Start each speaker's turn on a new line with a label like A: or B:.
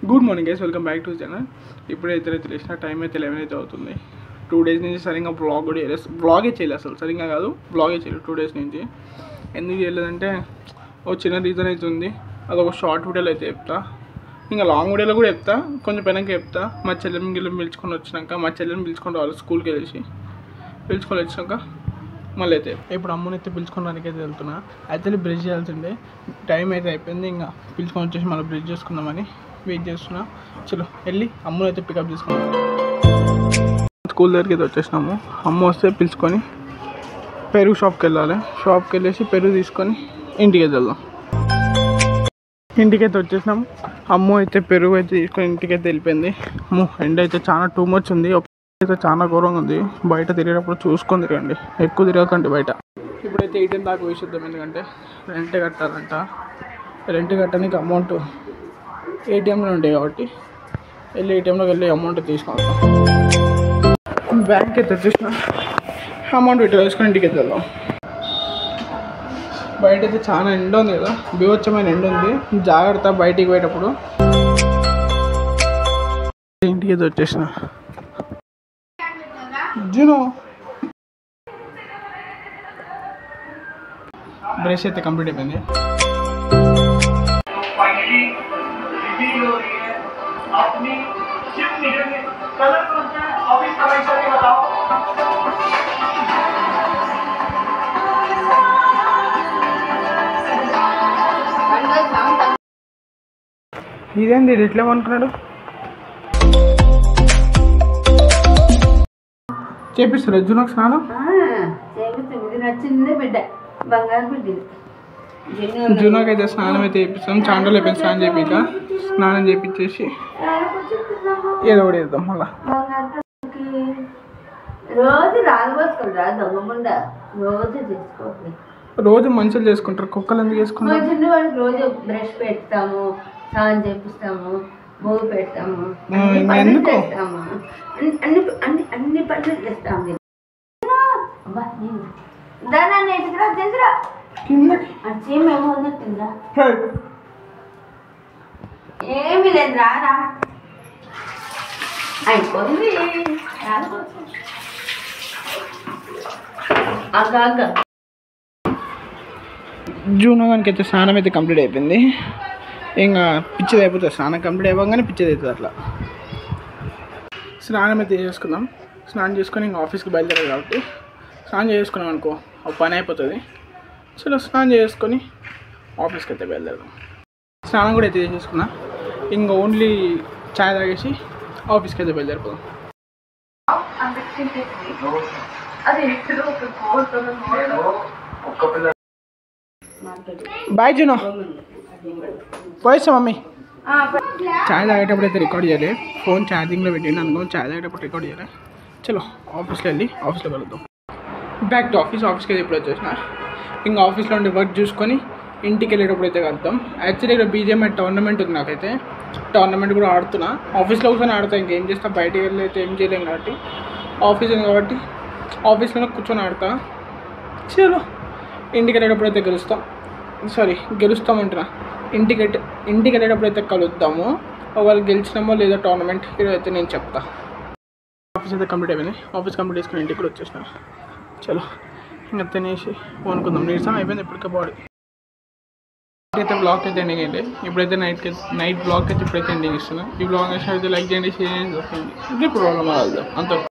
A: Good morning guys welcome back to channel ఇప్పుడైతే అయితే లేచిన టైం అయితే లెవెన్ అయితే అవుతుంది టూ డేస్ నుంచి సరిగ్గా బ్లాగ్ కూడా చేయలేదు బ్లాగే చేయలేదు అసలు సరిగ్గా కాదు బ్లాగే చేయలేదు టూ డేస్ నుంచి ఎందుకు చేయలేదంటే ఓ చిన్న రీజన్ అయితే ఉంది అదొక షార్ట్ వీడియోలో అయితే చెప్తా ఇంకా లాంగ్ వీడియోలో కూడా చెప్తా కొంచెం పెనక చెప్తా మా చెల్లెని గిల్లెని పిలుచుకొని వచ్చినాక మా చెల్లెని పిలుచుకొని రావాలి స్కూల్కి వెళ్ళేసి పిలుచుకొని వచ్చినాక మళ్ళీ అయితే ఇప్పుడు అమ్మని అయితే పిలుచుకోవడానికి అయితే వెళ్తున్నా అయితే బ్రిడ్జ్ చేయాల్సిందే టైం అయితే అయిపోయింది ఇంకా పిలుచుకొని వచ్చేసి మళ్ళీ బ్రిడ్జ్ చేసుకుందామని వెయిట్ చేస్తున్నా చలో వెళ్ళి అమ్మని అయితే పికప్ చేసుకున్నాం స్కూల్ దగ్గరికి అయితే వచ్చేసినాము అమ్మ వస్తే పిలుచుకొని పెరుగు షాప్కి వెళ్ళాలి షాప్కి వెళ్ళేసి పెరుగు తీసుకొని ఇంటికి అయితే వెళ్దాం ఇంటికి అయితే వచ్చేసినాం అమ్మ అయితే పెరుగు అయితే తీసుకొని ఇంటికి అయితే వెళ్ళిపోయింది అమ్మో ఎండ అయితే చాలా టూ మచ్ ఉంది అయితే చాలా ఘోరంగా ఉంది బయట తిరిగేటప్పుడు చూసుకొని తిరగండి ఎక్కువ తిరగకండి బయట ఇప్పుడైతే ఎయిటీన్ దాకా వేసిద్దాం ఎందుకంటే రెంట్ కట్టాలంట రెంట్ కట్టడానికి అమౌంట్ ఏటీఎంలో ఉంటాయి కాబట్టి వెళ్ళి ఏటీఎంలోకి వెళ్ళి అమౌంట్ తీసుకుంటాం బ్యాంక్ అయితే వచ్చేసిన అమౌంట్ ఇట్లా వేసుకొని ఇంటికి అయితే వెళ్దాం బయట అయితే చాలా ఎండ ఉంది కదా బీభత్సమైన ఎండ ఉంది జాగ్రత్త బయటికి పోయేటప్పుడు ఇంటికి అయితే వచ్చేసిన జూనో బ్రష్ అయితే కంప్లీట్ అయిపోయింది
B: फाइनली रिवील हो रही है अपनी जिम निकलने कलर कौन सा है ऑफिस का भाई सर बताओ
A: ఇదేంది ఇది ఎట్లా అనుకున్నాడు చేపిస్తారు జూనోకి స్నానం
C: చేపిస్తాం ఇది నచ్చిందే బిడ్డ బంగారు బిడ్డ ఇది
A: జూనోకి అయితే స్నానం అయితే చేపిస్తాం చాండలు అయిపోయింది స్నానం చేపిక స్నానం చేపించేసి ఏదో ఒకటి వేద్దాం మళ్ళా
C: బంగారు బిడ్డకి రోజు రాదు పోసుకుంటా దొంగముండ రోజు చేసుకోవాలి
A: రోజు మంచిగా చేసుకుంటారు కుక్కలు ఎందుకు
C: మా
A: చేసుకుంటారు
C: చిన్నవాడికి రోజు బ్రష్ పెడతాము స్నానం చేపిస్తాము మూగు పెడతాము
A: ఆ,
C: అన్ని
A: ఇంకా
C: పనులు
A: ఎందుకు?
C: చేస్తాము అన్ని అన్ని అన్ని అన్ని పనులు చేస్తాము అబ్బా, నేను. దానా నేర్చుకురా తెలుసురా
A: కిందకి
C: అచ్చేం ఏమో ఉన్నట్టుందా ఏమి లేదు రా రా అయిపోయింది రాలిపోతుంది. అగ్గ అగ్గ
A: జూనో గానికి అయితే స్నానం అయితే కంప్లీట్ అయిపోయింది ఇంకా పిచ్చిది అయిపోతుంది స్నానం కంప్లీట్ అయిపోగానే పిచ్చిది అవుతుంది అట్లా స్నానం అయితే చేసుకుందాం స్నానం చేసుకొని ఇంకా ఆఫీస్కి బయలుదేరాలి కాబట్టి స్నానం చేసుకున్నాం అనుకో ఒక పని అయిపోతుంది చలో స్నానం చేసుకొని ఆఫీస్కి అయితే బయలుదేరదాం స్నానం కూడా అయితే చేసుకున్నా ఇంకా ఓన్లీ చాయ్ తాగేసి ఆఫీస్కి అయితే బయలుదేరిపోదాం బాయ్ జూనో పోయిస్తా మమ్మీ చాయ్ తాగేటప్పుడు అయితే రికార్డ్ చేయాలి ఫోన్ ఛార్జింగ్లో పెట్టింది అనుకో చాయ్ తాగేటప్పుడు రికార్డ్ చేయాలి చలో ఆఫీస్లో వెళ్ళి ఆఫీస్లో కలుద్దాం బ్యాక్ టు ఆఫీస్ ఆఫీస్కి అయితే ఇప్పుడు వచ్చేసిన ఇంకా ఆఫీస్లో ఉండే వర్క్ చూసుకొని ఇంటికి వెళ్ళేటప్పుడు అయితే కలుద్దాం యాక్చువల్లీ ఇక్కడ బీజేఎంఐ టోర్నమెంట్ ఉంది నాకైతే టోర్నమెంట్ కూడా ఆడుతున్నా ఆఫీస్లో కూర్చొని ఆడతా ఇంకేం చేస్తా బయటికి వెళ్ళి అయితే ఏం చేయలేం కాబట్టి ఆఫీస్ ఉంది కాబట్టి ఆఫీస్లోనే కూర్చొని ఆడతా చలో ఇంటికి వెళ్ళేటప్పుడు అయితే గెలుస్తాం సారీ గెలుస్తామంటున్నా ఇంటికి వెళ్ళే- ఇంటికి వెళ్ళేటప్పుడు అయితే కలుద్దాము ఒకవేళ గెలిచినామో లేదో టోర్నమెంట్ ఇది అయితే నేను చెప్తా ఆఫీస్ అయితే కంప్లీట్ అయిపోయింది ఆఫీస్ కంప్లీట్ చేసుకుని ఇంటికి కూడా వచ్చేసిన చలో ఇంకా తినేసి అనుకుందాం నీరసం అయిపోయింది ఇప్పటికే బాడీ అయితే బ్లాగ్ అయితే ఎండింగ్ అయింది ఇప్పుడైతే నైట్ నైట్ బ్లాగ్ అయితే ఇప్పుడైతే ఎండింగ్ ఇస్తున్నా ఈ బ్లాగ్ అయితే లైక్ చేయండి షేర్ చేయండి ఇప్పుడు ప్రాబ్లం వెళ్దాం అంత